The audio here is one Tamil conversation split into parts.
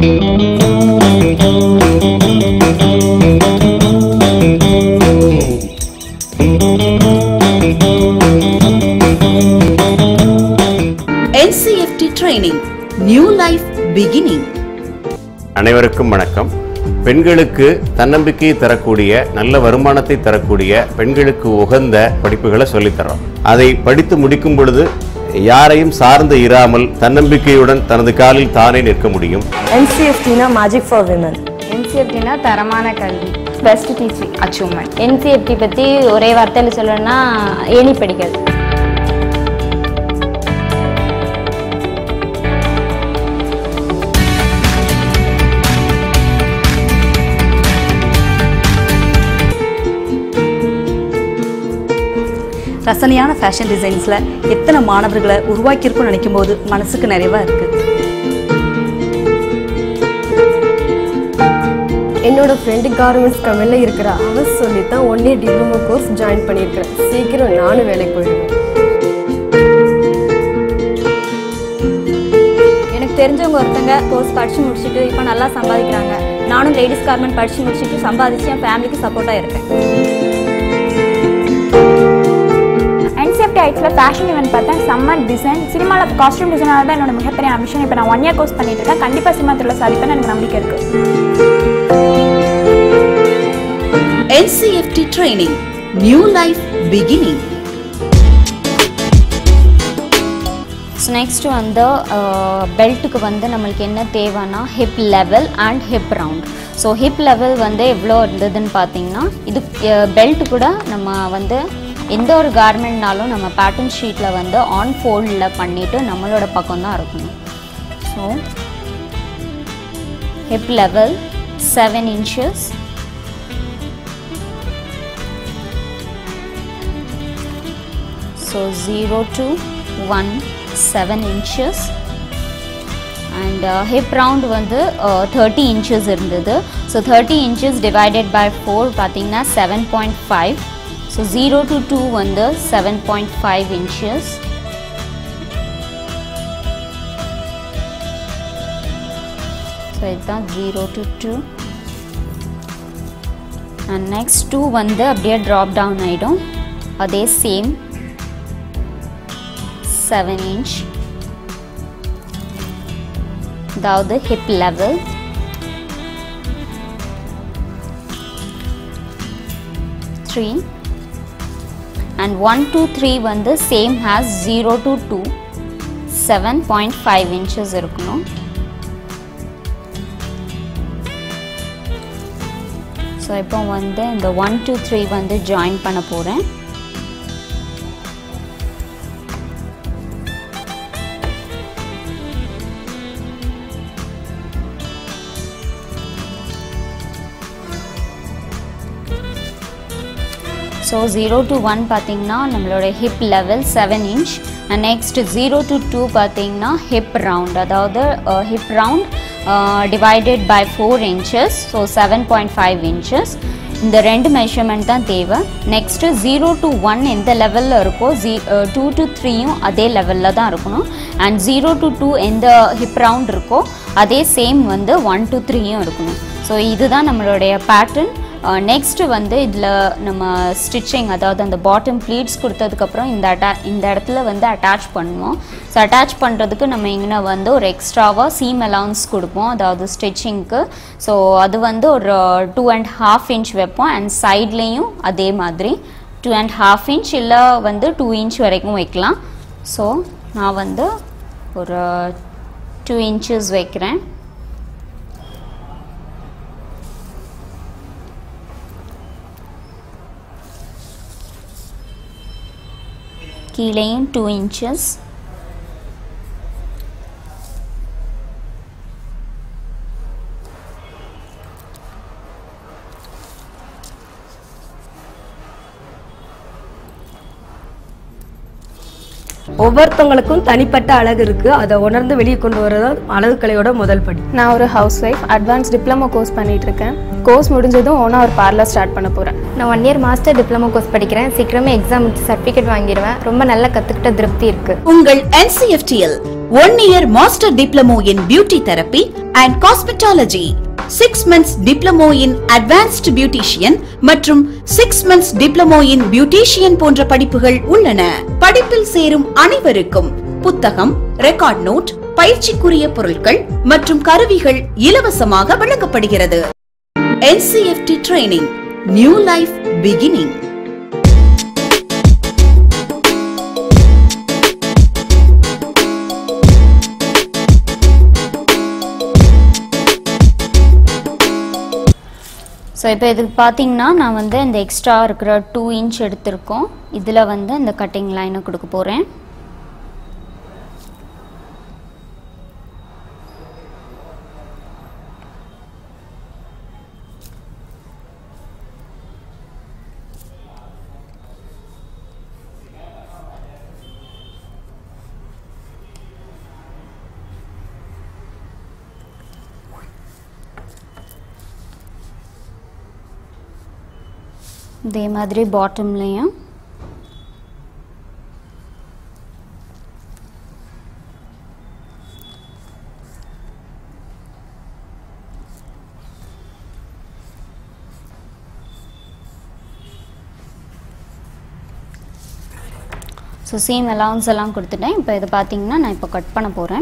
NCFT training. New life beginning. அனைவருக்கும் வணக்கம் பெண்களுக்கு தன்னம்பிக்கையை தரக்கூடிய நல்ல வருமானத்தை தரக்கூடிய பெண்களுக்கு உகந்த படிப்புகளை சொல்லித்தரோம் அதை படித்து முடிக்கும் பொழுது யாரையும் சார்ந்து இராமல் தன்னம்பிக்கையுடன் தனது காலில் தானே நிற்க முடியும் என்சிஎஃப்டினா மேஜிக் ஃபார் விமன் என்சிஎஃப்டினா தரமான கல்வி பெஸ்ட் டீச்சிங் அச்சீவ்மெண்ட் என்சிஎஃப்டி பற்றி ஒரே வார்த்தையில் சொல்லணும்னா ஏணி படிக்கிறது ரசனையான ஃபேஷன் டிசைன்ஸில் எத்தனை மாணவர்களை உருவாக்கியிருக்கும்னு நினைக்கும் போது மனசுக்கு நிறைவாக இருக்குது என்னோட ஃப்ரெண்டு கார்மெண்ட்ஸ் கம்பெனியில் இருக்கிற அவ சொல்லி தான் one year diploma course join பண்ணியிருக்கிறேன் சீக்கிரம் நானும் வேலைக்கு போயிடுவேன் எனக்கு தெரிஞ்சவங்க ஒருத்தங்க கோர்ஸ் படித்து முடிச்சுட்டு இப்போ நல்லா சம்பாதிக்கிறாங்க நானும் லேடிஸ் கார்மெண்ட் படித்து முடிச்சுட்டு சம்பாதிச்சு என் ஃபேமிலிக்கு சப்போர்ட்டாக இருக்கேன் என்சிஎஃப்டி ஐட்ஸில் ஃபேஷன் ஈவெண்ட் பார்த்தேன் சம்மர் டிசைன் சினிமாவில் காஸ்டியூம் டிசைனாக தான் என்னோட மிகப்பெரிய அமிஷன் இப்போ நான் ஒன் இயர் கோர்ஸ் பண்ணிட்டு இருக்கேன் கண்டிப்பாக சினிமா துறையில் சாதிப்பேன்னு எனக்கு நம்பிக்கை இருக்குது NCFT training. New life beginning. So next வந்து பெல்ட்டுக்கு வந்து நம்மளுக்கு என்ன தேவைன்னா hip level and hip round so hip level வந்து எவ்வளோ இருந்ததுன்னு பார்த்தீங்கன்னா இது பெல்ட் கூட நம்ம வந்து எந்த ஒரு கார்மெண்ட்னாலும் நம்ம பேட்டர்ன் ஷீட்டில் வந்து ஆன் ஃபோல்டில் பண்ணிவிட்டு நம்மளோட பக்கம் தான் இருக்கணும் so hip level seven inches so 0 to 1 7 inches and uh, hip round வந்து uh, 30 inches இருந்தது so 30 inches divided by 4 பார்த்தீங்கன்னா 7.5 so 0 to 2 வந்து 7.5 inches so இதுதான் 0 to 2 and next 2 வந்து அப்படியே drop down ஆயிடும் அதே சேம் 7 inch அதாவது hip level three and one two three வந்து same has zero to two seven point five inches இருக்கணும் ஸோ இப்போ வந்து இந்த ஒன் டூ த்ரீ வந்து ஜாயின் பண்ண போகிறேன் ஸோ ஜீரோ டு ஒன் பார்த்தீங்கன்னா நம்மளோட hip level seven inch and next zero to two பார்த்தீங்கன்னா ஹிப் ரவுண்ட் அதாவது hip round divided by four inches so seven point five inches இந்த ரெண்டு மெஷர்மெண்ட் தான் தேவை நெக்ஸ்ட்டு ஜீரோ டு ஒன் எந்த லெவலில் இருக்கோ ஜீ டூ டு த்ரீயும் அதே லெவலில் தான் இருக்கணும் அண்ட் ஜீரோ டு டூ எந்த ஹிப் ரவுண்ட் இருக்கோ அதே சேம் வந்து ஒன் டு த்ரீயும் இருக்கணும் ஸோ இதுதான் நம்மளுடைய பேட்டர்ன் நெக்ஸ்ட்டு வந்து இதில் நம்ம ஸ்டிச்சிங் அதாவது அந்த பாட்டம் ப்ளீட்ஸ் கொடுத்ததுக்கப்புறம் இந்த அட்டா இந்த இடத்துல வந்து அட்டாச் பண்ணுவோம் ஸோ அட்டாச் பண்ணுறதுக்கு நம்ம இங்கே வந்து ஒரு எக்ஸ்ட்ராவாக சீம் அலவுன்ஸ் கொடுப்போம் அதாவது ஸ்டிச்சிங்க்கு ஸோ அது வந்து ஒரு டூ அண்ட் ஹாஃப் இன்ச் வைப்போம் அண்ட் சைட்லேயும் அதே மாதிரி டூ அண்ட் ஹாஃப் இன்ச் இல்லை வந்து டூ இன்ச் வரைக்கும் வைக்கலாம் ஸோ நான் வந்து ஒரு டூ இன்ச்சஸ் வைக்கிறேன் கீழேயும் டூ இன்ச்சஸ் ஒவ்வொருத்தவங்களுக்கும் தனிப்பட்ட அழகு இருக்கு அதை உணர்ந்து வெளியே கொண்டு வரதா அழகு கலையோட முதல் படி நான் ஒரு house wife advance diploma course பண்ணிட்டு இருக்கேன் கோர்ஸ் முடிஞ்சதும் ஓனா ஒரு பார்லர் ஸ்டார்ட் பண்ண போகிறேன் நான் one year master diploma course படிக்கிறேன் சீக்கிரமே எக்ஸாம் முடிச்சு சர்டிஃபிகேட் வாங்கிடுவேன் ரொம்ப நல்லா கற்றுக்கிட்ட திருப்தி இருக்குது உங்கள் NCFTL one year master diploma in beauty therapy and cosmetology six months diploma in advanced beautician மற்றும் six months diploma in beautician போன்ற படிப்புகள் உள்ளன படிப்பில் சேரும் அனைவருக்கும் புத்தகம் ரெக்கார்ட் நோட் பயிற்சிக்குரிய பொருட்கள் மற்றும் கருவிகள் இலவசமாக வழங்கப்படுகிறது NCFT training new life beginning so இப்போ இதுக்கு பார்த்தீங்கன்னா நான் வந்து இந்த எக்ஸ்ட்ரா இருக்கிற டூ இன்ச் எடுத்திருக்கோம் இதில் வந்து இந்த கட்டிங் லைனை கொடுக்க போகிறேன் இதே மாதிரி பாட்டம்லேயும் ஸோ சேம் அலவுன்ஸ் எல்லாம் கொடுத்துட்டேன் இப்போ இது பார்த்தீங்கன்னா நான் இப்போ கட் பண்ண போகிறேன்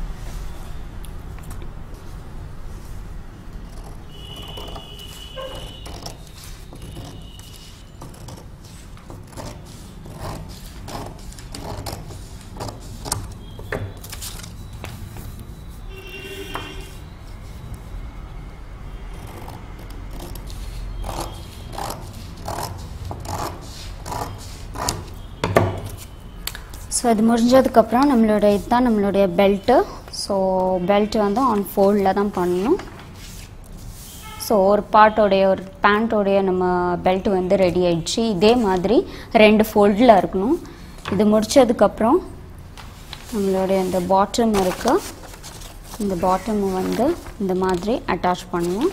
ஸோ இது முடிஞ்சதுக்கப்புறம் நம்மளோட இதுதான் நம்மளுடைய பெல்ட்டு ஸோ பெல்ட் வந்து ஆன் ஃபோல்டில் தான் பண்ணணும் ஸோ ஒரு பார்ட்டோடைய ஒரு பேண்ட்டோடைய நம்ம பெல்ட் வந்து ரெடி ஆயிடுச்சு இதே மாதிரி ரெண்டு ஃபோல்டில் இருக்கணும் இது முடிச்சதுக்கப்புறம் நம்மளுடைய இந்த பாட்டம் இருக்கு இந்த பாட்டம் வந்து இந்த மாதிரி அட்டாச் பண்ணணும்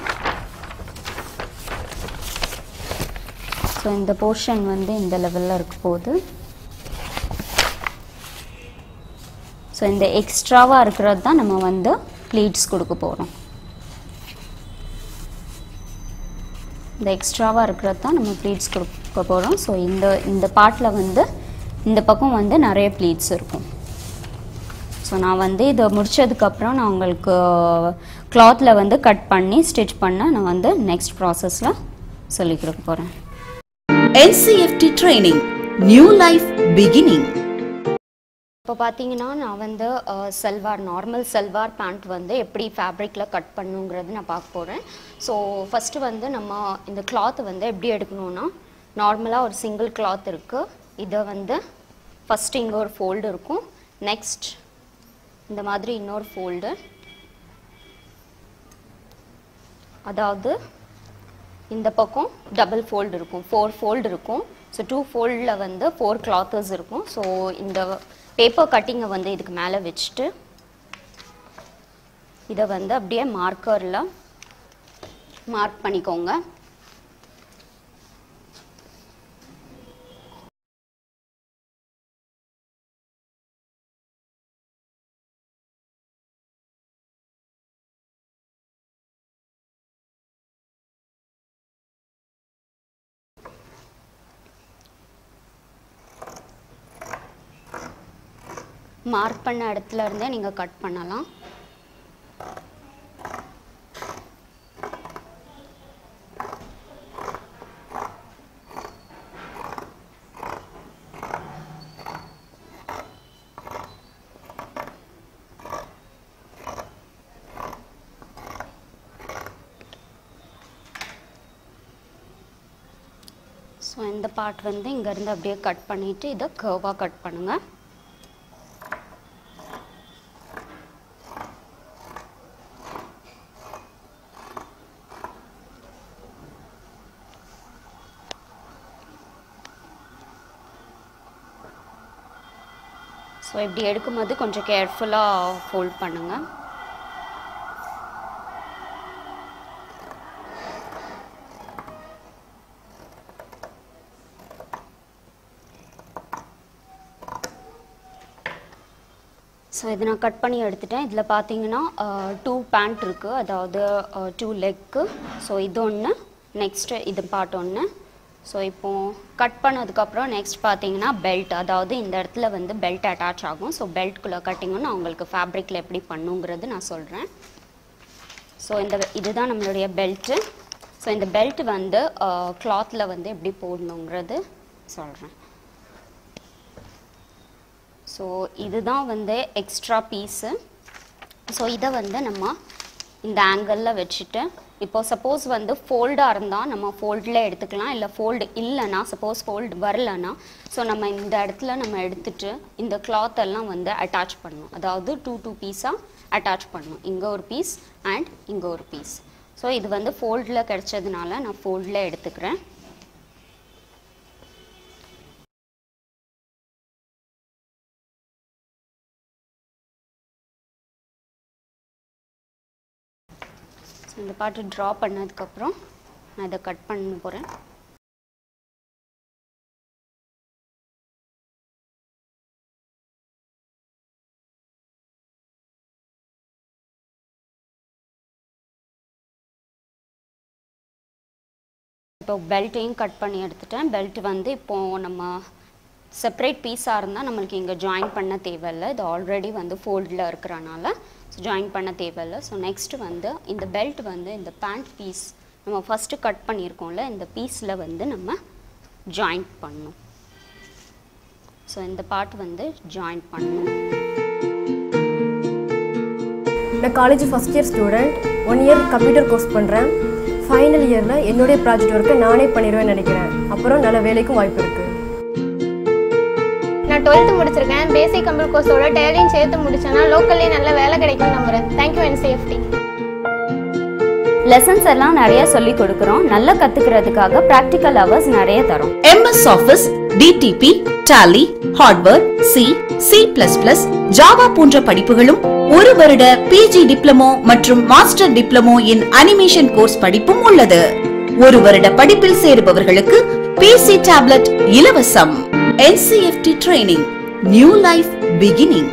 ஸோ இந்த போர்ஷன் வந்து இந்த லெவலில் இருக்க போகுது ஸோ இந்த எக்ஸ்ட்ராவாக இருக்கிறது தான் நம்ம வந்து ப்ளீட்ஸ் கொடுக்க போகிறோம் இந்த எக்ஸ்ட்ராவாக இருக்கிறது தான் நம்ம ப்ளீட்ஸ் கொடுக்க போகிறோம் ஸோ இந்த இந்த பார்ட்டில் வந்து இந்த பக்கம் வந்து நிறைய ப்ளீட்ஸ் இருக்கும் ஸோ நான் வந்து இதை முடிச்சதுக்கப்புறம் நான் உங்களுக்கு கிளாத்தில் வந்து கட் பண்ணி ஸ்டிச் பண்ண நான் வந்து நெக்ஸ்ட் ப்ராசஸில் சொல்லிக் கொடுக்க போகிறேன் NCFT training new life beginning இப்போ பார்த்தீங்கன்னா நான் வந்து செல்வார் நார்மல் செல்வார் பேண்ட் வந்து எப்படி ஃபேப்ரிக்கில் கட் பண்ணுங்கிறது நான் பார்க்க போகிறேன் ஸோ ஃபஸ்ட்டு வந்து நம்ம இந்த கிளாத் வந்து எப்படி எடுக்கணும்னா நார்மலாக ஒரு சிங்கிள் கிளாத் இருக்குது இதை வந்து ஃபஸ்ட்டு இங்கே ஒரு ஃபோல்டு இருக்கும் நெக்ஸ்ட் இந்த மாதிரி இன்னொரு ஃபோல்டு அதாவது இந்த பக்கம் டபுள் ஃபோல்டு இருக்கும் ஃபோர் ஃபோல்டு இருக்கும் ஸோ டூ ஃபோல்டில் வந்து ஃபோர் கிளாத்தர்ஸ் இருக்கும் ஸோ இந்த பேப்பர் கட்டிங்கை வந்து இதுக்கு மேலே வச்சுட்டு இதை வந்து அப்படியே மார்க்கரில் மார்க் பண்ணிக்கோங்க மார்க் பண்ண இடத்துல இருந்தே நீங்கள் கட் பண்ணலாம் ஸோ இந்த பார்ட் வந்து இங்கேருந்து அப்படியே கட் பண்ணிவிட்டு இதை கர்வாக கட் பண்ணுங்கள் ஸோ இப்படி எடுக்கும்போது கொஞ்சம் கேர்ஃபுல்லாக ஃபோல்ட் பண்ணுங்கள் ஸோ ஸோ இதை நான் கட் பண்ணி எடுத்துட்டேன் இதில் பார்த்தீங்கன்னா டூ பேண்ட் இருக்குது அதாவது டூ லெக்கு ஸோ இது ஒன்று நெக்ஸ்ட்டு இது பார்ட் ஒன்று ஸோ இப்போ கட் பண்ணதுக்கப்புறம் நெக்ஸ்ட் பார்த்தீங்கன்னா பெல்ட் அதாவது இந்த இடத்துல வந்து பெல்ட் அட்டாச் ஆகும் ஸோ பெல்ட்குள்ளே கட்டிங்கும் நான் உங்களுக்கு ஃபேப்ரிக்கில் எப்படி பண்ணுங்கிறது நான் சொல்கிறேன் ஸோ இந்த இதுதான் நம்மளுடைய பெல்ட்டு ஸோ இந்த பெல்ட் வந்து கிளாத்தில் வந்து எப்படி போடணுங்கிறது சொல்கிறேன் ஸோ இதுதான் வந்து எக்ஸ்ட்ரா பீஸு ஸோ இதை வந்து நம்ம இந்த ஆங்கிளில் வச்சுட்டு இப்போ சப்போஸ் வந்து ஃபோல்டாக இருந்தால் நம்ம ஃபோல்டில் எடுத்துக்கலாம் இல்லை ஃபோல்டு இல்லைன்னா சப்போஸ் ஃபோல்டு வரலன்னா ஸோ நம்ம இந்த இடத்துல நம்ம எடுத்துட்டு இந்த cloth எல்லாம் வந்து அட்டாச் பண்ணணும் அதாவது டூ டூ பீஸாக அட்டாச் பண்ணணும் இங்கே ஒரு பீஸ் அண்ட் இங்கே ஒரு பீஸ் ஸோ இது வந்து ஃபோல்டில் கிடைச்சதுனால நான் ஃபோல்டில் எடுத்துக்கிறேன் ஸோ இந்த பாட்டு ட்ரா பண்ணதுக்கப்புறம் நான் இதை கட் பண்ண போகிறேன் இப்போ பெல்ட்டையும் கட் பண்ணி எடுத்துட்டேன் பெல்ட் வந்து இப்போது நம்ம செப்பரேட் பீஸாக இருந்தால் நம்மளுக்கு இங்கே ஜாயின் பண்ண தேவையில்லை இது ஆல்ரெடி வந்து ஃபோல்டில் இருக்கிறனால ஜாயின் பண்ண தேவையில்லை ஸோ நெக்ஸ்ட்டு வந்து இந்த பெல்ட் வந்து இந்த பேண்ட் பீஸ் நம்ம ஃபஸ்ட்டு கட் பண்ணியிருக்கோம்ல இந்த பீஸில் வந்து நம்ம ஜாயின் பண்ணணும் ஸோ இந்த பார்ட் வந்து ஜாயின் பண்ணணும் நான் college first year student one year computer course பண்ணுறேன் ஃபைனல் இயரில் என்னுடைய ப்ராஜெக்ட் ஒர்க்கை நானே பண்ணிடுவேன்னு நினைக்கிறேன் அப்புறம் நல்ல வேலைக்கும் வாய்ப்பு இருக்குது நான் டுவெல்த்து முடிச்சிருக்கேன் பேசிக் கம்ப்யூட்டர் கோர்ஸோட டேலியும் சேர்த்து முடிச்சேன்னா லோக்கல்லே நல்ல வேலை கிடைக்கும்னு நம்புறேன் தேங்க்யூ அண்ட் சேஃப்டி லெசன்ஸ் எல்லாம் நிறைய சொல்லி கொடுக்குறோம் நல்லா கற்றுக்கிறதுக்காக ப்ராக்டிக்கல் ஹவர்ஸ் நிறைய தரோம் MS office DTP Tally hardware C C plus plus Java போன்ற படிப்புகளும் ஒரு வருட பிஜி டிப்ளமோ மற்றும் master diploma in animation course படிப்பும் உள்ளது ஒரு வருட படிப்பில் சேருபவர்களுக்கு பிசி டேப்லெட் இலவசம் NCFT training new life beginning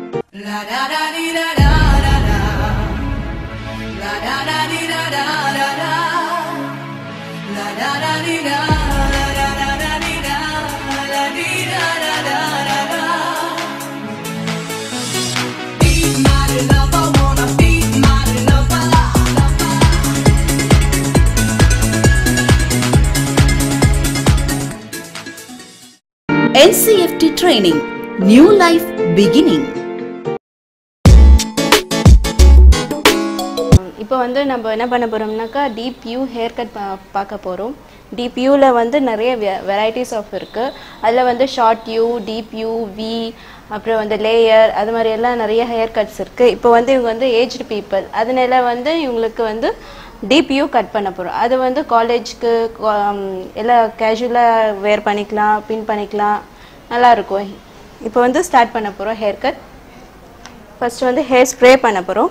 NCFT training new life beginning இப்போ வந்து நம்ம என்ன பண்ண போகிறோம்னாக்கா டீப் யூ ஹேர் கட் பார்க்க போகிறோம் டீப் யூவில் வந்து நிறைய வெரைட்டிஸ் ஆஃப் இருக்குது அதில் வந்து short U deep U V அப்புறம் வந்து லேயர் அது மாதிரி எல்லாம் நிறைய ஹேர் கட்ஸ் இருக்குது இப்போ வந்து இவங்க வந்து ஏஜ்டு பீப்புள் அதனால வந்து இவங்களுக்கு வந்து டீப் யூ கட் பண்ண போகிறோம் அது வந்து காலேஜ்க்கு எல்லாம் கேஷுவலாக வேர் பண்ணிக்கலாம் பின் பண்ணிக்கலாம் நல்லா இருக்கும் இப்போ வந்து ஸ்டார்ட் பண்ண போகிறோம் ஹேர் கட் ஃபர்ஸ்ட் வந்து ஹேர் ஸ்ப்ரே பண்ண போகிறோம்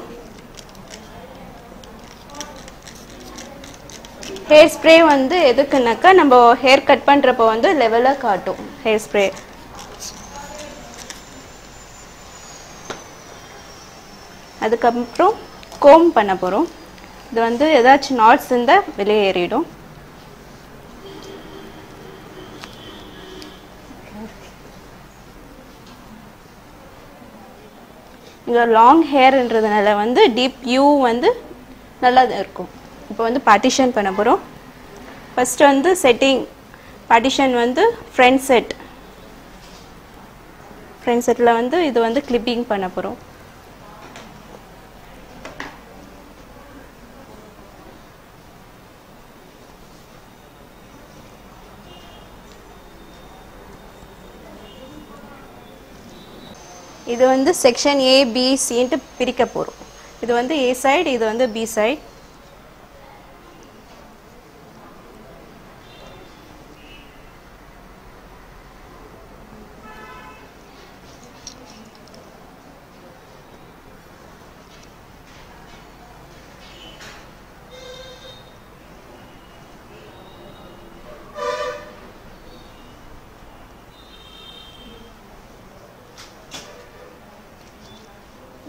ஹேர் ஸ்ப்ரே வந்து எதுக்குனாக்கா நம்ம ஹேர் கட் பண்ணுறப்போ வந்து லெவலாக காட்டும் ஹேர் ஸ்ப்ரே அதுக்கப்புறம் கோம் பண்ண போகிறோம் இது வந்து ஏதாச்சும் நாட்ஸ் இருந்தால் வெளியே ஏறிடும் இங்கே லாங் ஹேர்ன்றதுனால வந்து டீப் யூ வந்து நல்லா இருக்கும் இப்போ வந்து பார்ட்டிஷன் பண்ண போகிறோம் ஃபர்ஸ்ட் வந்து செட்டிங் பார்ட்டிஷன் வந்து ஃப்ரண்ட் செட் ஃப்ரண்ட் செட்டில் வந்து இது வந்து கிளிப்பிங் பண்ண போகிறோம் இது வந்து செக்ஷன் ஏ பி சின்ட்டு பிரிக்க போகிறோம் இது வந்து ஏ சைடு இது வந்து பி சைடு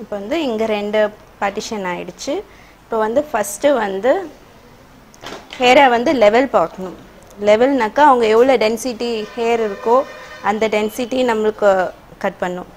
இப்போ வந்து இங்கே ரெண்டு பார்ட்டிஷன் ஆயிடுச்சு இப்போ வந்து ஃபஸ்ட்டு வந்து ஹேரை வந்து லெவல் பார்க்கணும் லெவல்னாக்கா அவங்க எவ்வளோ டென்சிட்டி ஹேர் இருக்கோ அந்த டென்சிட்டி நம்மளுக்கு கட் பண்ணும்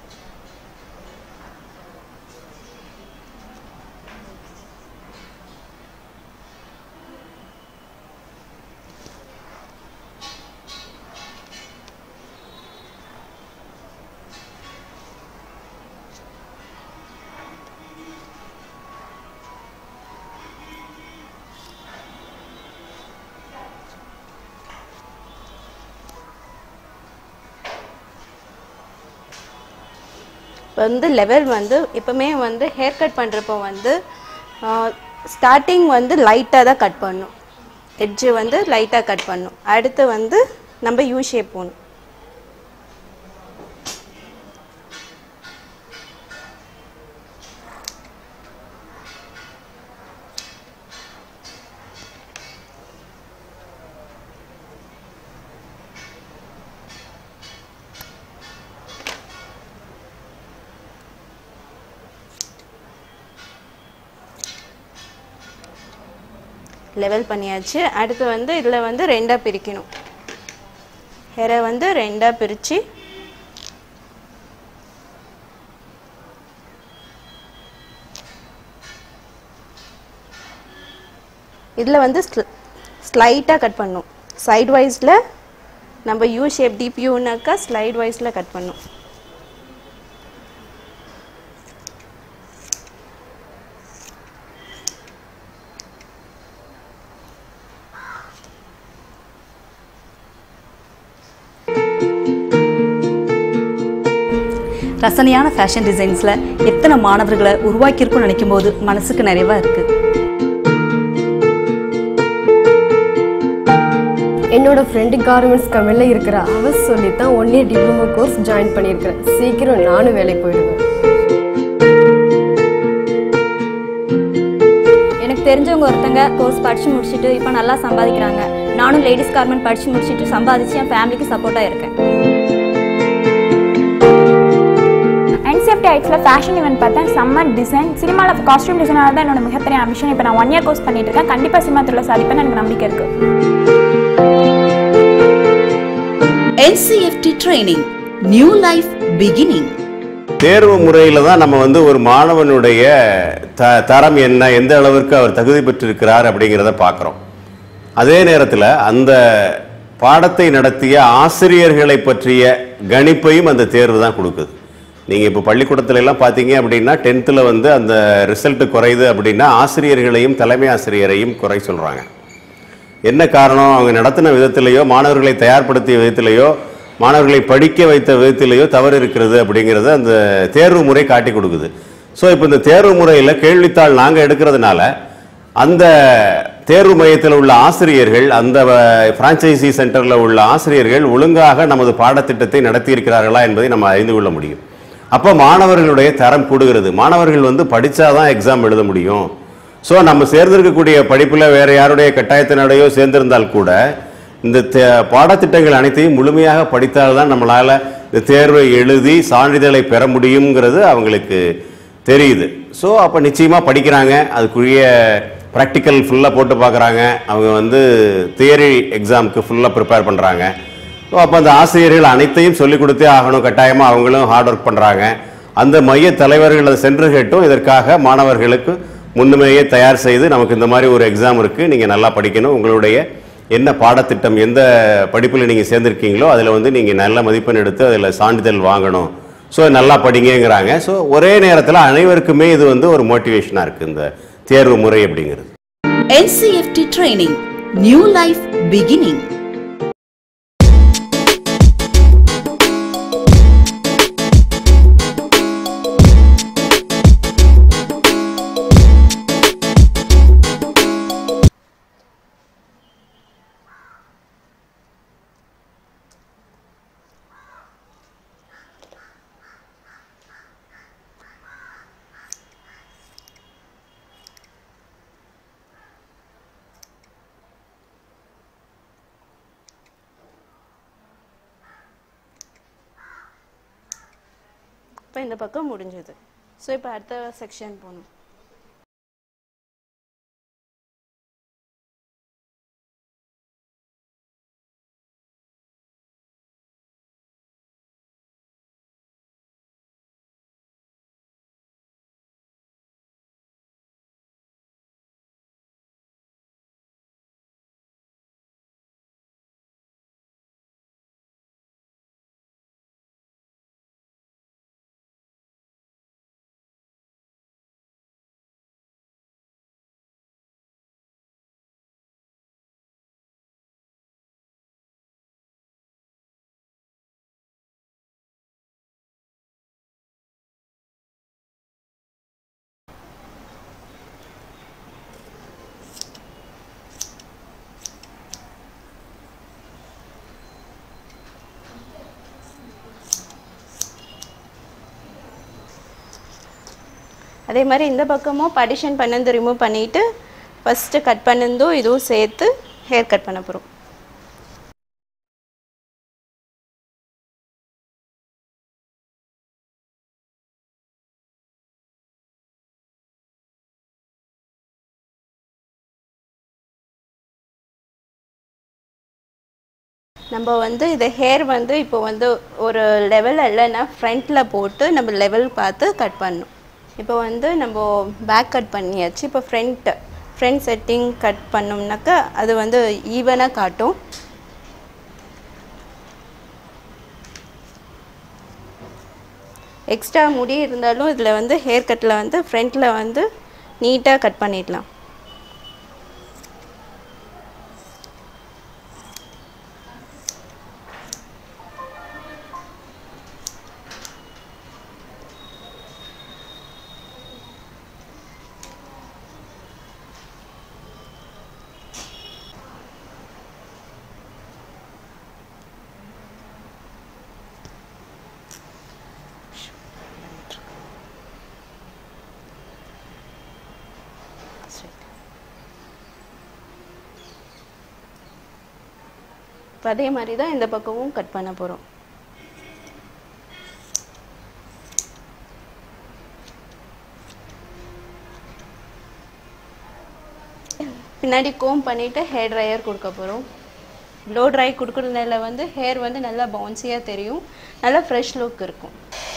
இப்போ வந்து லெவல் வந்து எப்பவுமே வந்து ஹேர் கட் பண்ணுறப்போ வந்து ஸ்டார்டிங் வந்து லைட்டாக தான் கட் பண்ணும் எட்ஜு வந்து லைட்டாக கட் பண்ணும் அடுத்து வந்து நம்ம யூ ஷேப் போகணும் லெவல் பண்ணியாச்சு அடுத்து வந்து இதில் வந்து ரெண்டாக பிரிக்கணும் ஹேரை வந்து ரெண்டாக பிரித்து இதில் வந்து ஸ்லைட்டாக கட் பண்ணும் சைட் வைஸில் நம்ம யூ ஷேப் டீப் யூனாக்கா ஸ்லைட் வைஸில் கட் பண்ணும் ரசனையான ஃபேஷன் டிசைன்ஸில் எத்தனை மாணவர்களை உருவாக்கியிருக்கும்னு நினைக்கும் போது மனசுக்கு நிறைவா இருக்கு என்னோட ஃப்ரெண்டு கார்மெண்ட்ஸ் கம்பெனியில் இருக்கிற அவ சொல்லி தான் one year diploma course join பண்ணியிருக்கிறேன் சீக்கிரம் நானும் வேலைக்கு போயிடுவேன் எனக்கு தெரிஞ்சவங்க ஒருத்தங்க கோர்ஸ் படித்து முடிச்சுட்டு இப்போ நல்லா சம்பாதிக்கிறாங்க நானும் லேடிஸ் கார்மெண்ட் படித்து முடிச்சுட்டு சம்பாதிச்சு என் ஃபேமிலிக்கு சப்போர்ட்டாக இருக்கேன் என்சிஎஃப்டி ஐட்ஸில் ஃபேஷன் ஈவெண்ட் பார்த்தேன் சம்மர் டிசைன் சினிமாவில் காஸ்டியூம் டிசைனாக தான் என்னோட மிகப்பெரிய அம்பிஷன் இப்போ நான் ஒன் இயர் கோர்ஸ் பண்ணிட்டு இருக்கேன் கண்டிப்பாக சினிமா துறையில் சாதிப்பேன்னு எனக்கு நம்பிக்கை இருக்குது NCFT training. New life beginning. தேர்வு முறையில் தான் நம்ம வந்து ஒரு மாணவனுடைய த தரம் என்ன எந்த அளவிற்கு அவர் தகுதி பெற்றிருக்கிறார் அப்படிங்கிறத பார்க்குறோம் அதே நேரத்தில் அந்த பாடத்தை நடத்திய ஆசிரியர்களை பற்றிய கணிப்பையும் அந்த தேர்வு தான் கொடுக்குது நீங்கள் இப்போ பள்ளிக்கூடத்துல எல்லாம் பார்த்தீங்க அப்படின்னா டென்த்தில் வந்து அந்த ரிசல்ட் குறையுது அப்படின்னா ஆசிரியர்களையும் தலைமை ஆசிரியரையும் குறை சொல்கிறாங்க என்ன காரணம் அவங்க நடத்தின விதத்திலேயோ மாணவர்களை தயார்படுத்திய விதத்திலேயோ மாணவர்களை படிக்க வைத்த விதத்திலேயோ தவறு இருக்கிறது அப்படிங்கிறத அந்த தேர்வு முறை காட்டி கொடுக்குது ஸோ இப்போ இந்த தேர்வு முறையில் கேள்வித்தாள் நாங்கள் எடுக்கிறதுனால அந்த தேர்வு மையத்தில் உள்ள ஆசிரியர்கள் அந்த பிரான்ச்சைசி சென்டரில் உள்ள ஆசிரியர்கள் ஒழுங்காக நமது பாடத்திட்டத்தை நடத்தியிருக்கிறார்களா என்பதை நம்ம அறிந்து கொள்ள முடியும் அப்போ மாணவர்களுடைய தரம் கூடுகிறது மாணவர்கள் வந்து படித்தாதான் எக்ஸாம் எழுத முடியும் ஸோ நம்ம சேர்ந்திருக்கக்கூடிய படிப்பில் வேற யாருடைய கட்டாயத்தினடையோ சேர்ந்திருந்தால் கூட இந்த தே- பாடத்திட்டங்கள் அனைத்தையும் முழுமையாக படித்தால்தான் நம்மளால் இந்த தேர்வை எழுதி சான்றிதழை பெற முடியுங்கிறது அவங்களுக்கு தெரியுது ஸோ அப்போ நிச்சயமாக படிக்கிறாங்க அதுக்குரிய ப்ராக்டிக்கல் ஃபுல்லாக போட்டு பார்க்குறாங்க அவங்க வந்து தியரி எக்ஸாமுக்கு ஃபுல்லாக ப்ரிப்பேர் பண்ணுறாங்க ஸோ அப்போ அந்த ஆசிரியர்கள் அனைத்தையும் சொல்லிக் கொடுத்தே ஆகணும் கட்டாயமாக அவங்களும் ஹார்ட் ஒர்க் பண்ணுறாங்க அந்த மைய தலைவர்கள் அதை சென்று கேட்டும் இதற்காக மாணவர்களுக்கு முன்னுமையே தயார் செய்து நமக்கு இந்த மாதிரி ஒரு எக்ஸாம் இருக்குது நீங்கள் நல்லா படிக்கணும் உங்களுடைய என்ன பாடத்திட்டம் எந்த படிப்பில் நீங்கள் சேர்ந்துருக்கீங்களோ அதில் வந்து நீங்கள் நல்ல மதிப்பெண் எடுத்து அதில் சான்றிதழ் வாங்கணும் ஸோ நல்லா படிங்கங்கிறாங்க ஸோ ஒரே நேரத்தில் அனைவருக்குமே இது வந்து ஒரு மோட்டிவேஷனாக இருக்குது இந்த தேர்வு முறை அப்படிங்கிறது NCFT training. New life beginning. இப்போ இந்த பக்கம் முடிஞ்சது ஸோ இப்போ அடுத்த செக்ஷன் போகணும் அதே மாதிரி இந்த பக்கமும் படிஷன் பண்ணது ரிமூவ் பண்ணிவிட்டு ஃபஸ்ட்டு கட் பண்ணதும் இதுவும் சேர்த்து ஹேர் கட் பண்ண போகிறோம் நம்ம வந்து இது ஹேர் வந்து இப்போ வந்து ஒரு லெவல் இல்லைன்னா ஃப்ரண்ட்டில் போட்டு நம்ம லெவல் பார்த்து கட் பண்ணணும் இப்போ வந்து நம்ம பேக் கட் பண்ணியாச்சு இப்போ ஃப்ரண்ட் ஃப்ரண்ட் செட்டிங் கட் பண்ணோம்னாக்கா அது வந்து ஈவனாக காட்டும் எக்ஸ்ட்ரா முடி இருந்தாலும் இதில் வந்து ஹேர் கட்டில் வந்து ஃப்ரண்ட்டில் வந்து நீட்டாக கட் பண்ணிடலாம் இப்போ அதே மாதிரி தான் இந்த பக்கமும் கட் பண்ண போகிறோம் பின்னாடி கோம் பண்ணிவிட்டு ஹேர் ட்ரையர் கொடுக்க போகிறோம் லோ ட்ரை கொடுக்குறதுனால வந்து ஹேர் வந்து நல்லா பவுன்சியாக தெரியும் நல்லா ஃப்ரெஷ் லுக் இருக்கும்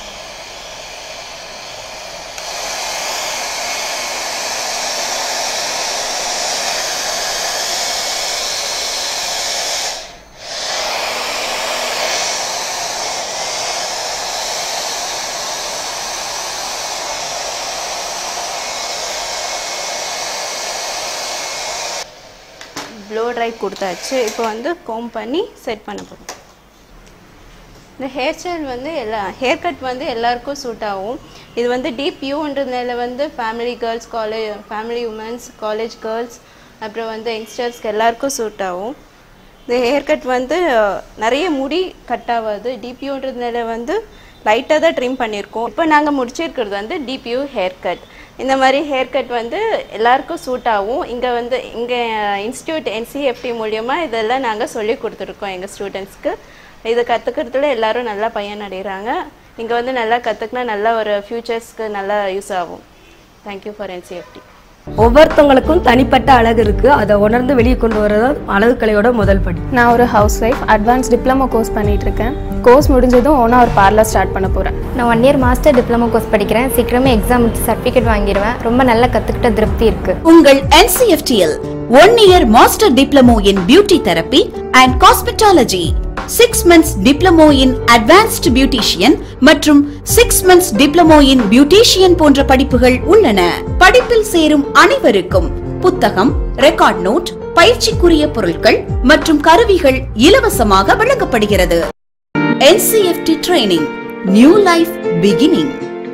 ப்ளோ ட்ரை கொடுத்தாச்சு இப்போ வந்து கோம் பண்ணி செட் பண்ண போகிறோம் இந்த ஹேர் ஸ்டைல் வந்து எல்லா ஹேர் கட் வந்து எல்லாருக்கும் சூட் ஆகும் இது வந்து டீப் யூன்றதுனால வந்து family girls college family women's college girls அப்புறம் வந்து யங்ஸ்டர்ஸ்க்கு எல்லாருக்கும் சூட் ஆகும் இந்த ஹேர் கட் வந்து அஹ், நிறைய முடி கட் ஆகாது டிபியூன்றதுனால வந்து லைட்டாக தான் ட்ரிம் பண்ணியிருக்கோம் இப்போ நாங்கள் முடிச்சிருக்கிறது வந்து டிபியூ ஹேர் கட் இந்த மாதிரி ஹேர் கட் வந்து எல்லாருக்கும் சூட் ஆகும் இங்கே வந்து இங்கே இன்ஸ்டியூட் என்சிஎஃப்டி மூலியமாக இதெல்லாம் நாங்கள் சொல்லி கொடுத்துருக்கோம் எங்கள் ஸ்டூடெண்ட்ஸ்க்கு இதை கற்றுக்கிறதுல எல்லாரும் நல்லா பயனடைகிறாங்க இங்கே வந்து நல்லா கற்றுக்கினா நல்ல ஒரு ஃப்யூச்சர்ஸ்க்கு நல்லா யூஸ் ஆகும் தேங்க்யூ ஃபார் என்சிஎஃப்டி ஒவ்வொருத்தவங்களுக்கும் தனிப்பட்ட அழகு இருக்கு அதை உணர்ந்து வெளியே கொண்டு வரது அழகு கலையோட முதல் படி நான் ஒரு house wife advance diploma course பண்ணிட்டு இருக்கேன் கோர்ஸ் முடிஞ்சதும் ஓனா ஒரு பார்லர் ஸ்டார்ட் பண்ண போகிறேன் நான் one year master diploma course படிக்கிறேன் சீக்கிரமே எக்ஸாம் முடிச்சு சர்டிஃபிகேட் வாங்கிடுவேன் ரொம்ப நல்லா கற்றுக்கிட்ட திருப்தி இருக்கு உங்கள் NCFTL one year master diploma in beauty therapy and cosmetology six months diploma in advanced beautician மற்றும் six months diploma in beautician போன்ற படிப்புகள் உள்ளன படிப்பில் சேரும் அனைவருக்கும் புத்தகம் ரெக்கார்ட் நோட் பயிற்சிக்குரிய பொருட்கள் மற்றும் கருவிகள் இலவசமாக வழங்கப்படுகிறது NCFT training new life beginning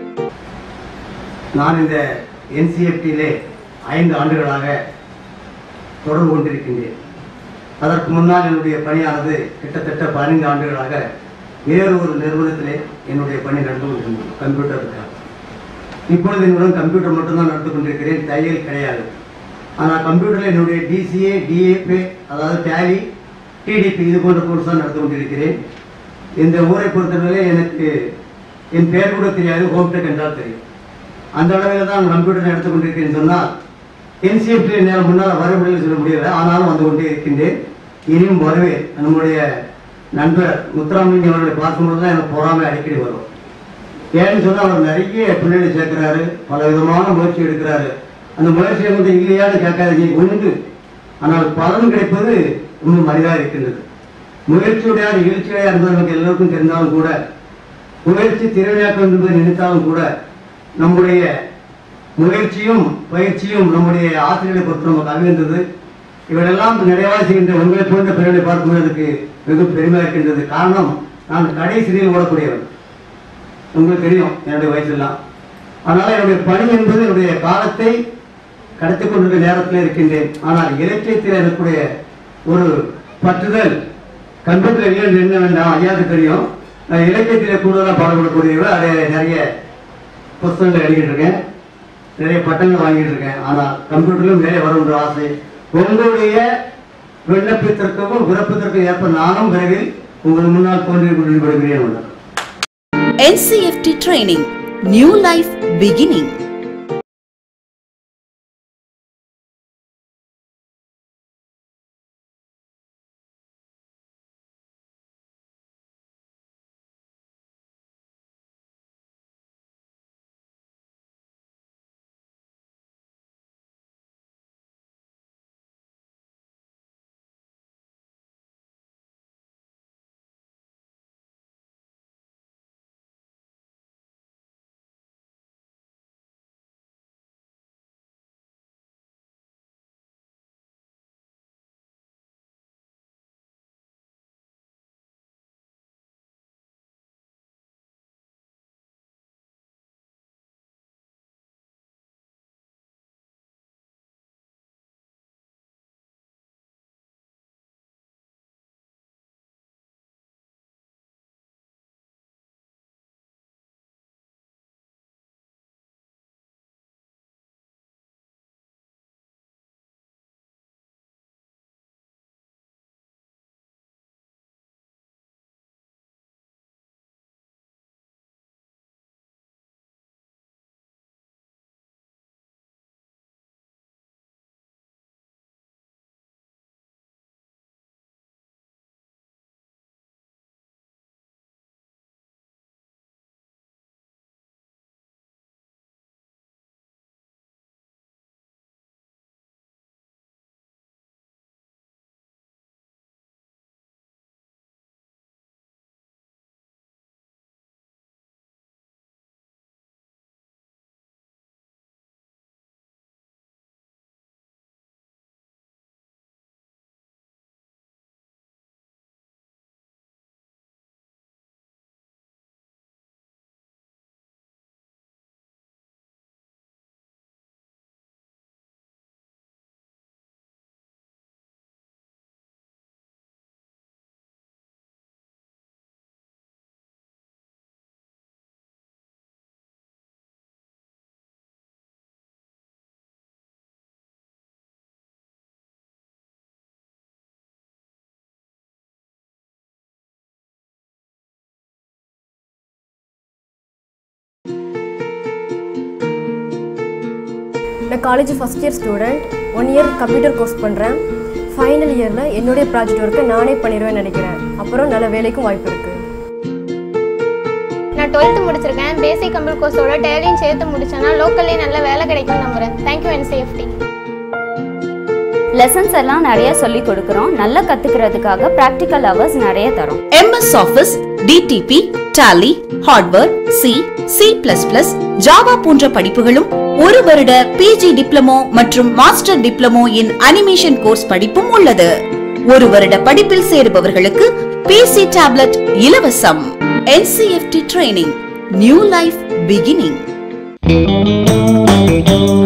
நான் இந்த என்சிஎஃப்டியிலே ஐந்து ஆண்டுகளாக தொடர்பு கொண்டிருக்கின்றேன் அதற்கு முன்னால் என்னுடைய பணியானது கிட்டத்தட்ட பதினைந்து ஆண்டுகளாக வேறு ஒரு நிறுவனத்திலே என்னுடைய பணி நடந்து கொண்டிருந்தது கம்ப்யூட்டருக்காக இப்பொழுது என்னுடன் கம்ப்யூட்டர் மட்டும்தான் நடந்து கொண்டிருக்கிறேன் தையல் கிடையாது ஆனால் கம்ப்யூட்டரில் என்னுடைய டிசிஏ டிஏபி அதாவது டேலி டிடிபி இது போன்ற கோர்ஸ் தான் நடந்து கொண்டிருக்கிறேன் இந்த ஊரை பொறுத்தவரை எனக்கு என் பெயர் கூட தெரியாது ஹோம் டெக் என்றால் தெரியும் அந்த அளவில் தான் கம்ப்யூட்டர் எடுத்துக் கொண்டிருக்கிறேன் சொன்னால் என்சிஎஃப்டி என்னால் முன்னால் வர முடியல சொல்ல முடியல ஆனாலும் வந்து கொண்டே இருக்கின்றேன் இனியும் வருவேன் நம்முடைய நண்பர் முத்துராமலிங்கம் அவர்களை பார்க்கும்போது தான் எனக்கு பொறாமை அடிக்கடி வரும் ஏன்னு சொன்னா அவர் நிறைய பிள்ளைகளை சேர்க்கிறாரு பல விதமான முயற்சி எடுக்கிறாரு அந்த முயற்சியை வந்து இல்லையான்னு கேட்காதீங்க உண்டு ஆனால் பலன் கிடைப்பது ரொம்ப மனிதா இருக்கின்றது முயற்சியுடையார் எழுச்சியுடையார் என்பது நமக்கு எல்லோருக்கும் தெரிந்தாலும் கூட முயற்சி திறமையாக்கம் என்பதை நினைத்தாலும் கூட நம்முடைய முயற்சியும் பயிற்சியும் நம்முடைய ஆசிரியர்களை பொறுத்து நமக்கு அமைகின்றது இவையெல்லாம் நிறைவாக செய்கின்ற உங்களை போன்ற பிறரை பார்க்கும்போது எனக்கு வெகு பெருமையாக இருக்கின்றது காரணம் நான் கடைசியில் ஓடக்கூடியவன் உங்களுக்கு தெரியும் என்னுடைய வயசெல்லாம் அதனால என்னுடைய பணி என்பது என்னுடைய காலத்தை கடத்திக் கொண்டிருக்கிற நேரத்தில் இருக்கின்றேன் ஆனால் இலக்கியத்தில் இருக்கக்கூடிய ஒரு பற்றுதல் கம்ப்யூட்டர் இல்லை என்ன வேண்டாம் ஐயாவுக்கு தெரியும் நான் இலக்கியத்திலே கூடுதலாக பாடுபடக்கூடியவர் அதை நிறைய புஸ்தகங்கள் எழுதிட்டு இருக்கேன் நிறைய பட்டங்கள் வாங்கிட்டு இருக்கேன் ஆனால் கம்ப்யூட்டர்லையும் நிறைய வரும்ன்ற ஆசை உங்களுடைய விண்ணப்பத்திற்கும் விருப்பத்திற்கும் ஏற்ப நானும் விரைவில் உங்கள் முன்னால் தோன்றி கொண்டிருக்கிறேன் உள்ளது NCFT training. New life beginning. நான் college first year student one year computer course பண்ணுறேன் ஃபைனல் இயரில் என்னுடைய ப்ராஜெக்ட் ஒர்க்கை நானே பண்ணிடுவேன்னு நினைக்கிறேன் அப்புறம் நல்ல வேலைக்கும் வாய்ப்பு இருக்குது நான் டுவெல்த்து முடிச்சிருக்கேன் பேசிக் கம்ப்யூட்டர் கோர்ஸோட டேலியும் சேர்த்து முடிச்சேன்னா லோக்கல்லே நல்ல வேலை கிடைக்கும்னு நம்புறேன் தேங்க்யூ அண்ட் சேஃப்டி லெசன்ஸ் எல்லாம் நிறைய சொல்லி கொடுக்குறோம் நல்லா கத்துக்கிறதுக்காக ப்ராக்டிக்கல் ஹவர்ஸ் நிறைய தரோம் MS Office, DTP, Tally, Hardware, C, C++, Java போன்ற படிப்புகளும் ஒரு வருட பிஜி டிப்ளமோ மற்றும் master diploma in animation course படிப்பும் உள்ளது ஒரு வருட படிப்பில் சேருபவர்களுக்கு பிசி டேப்லெட் இலவசம் NCFT training new life beginning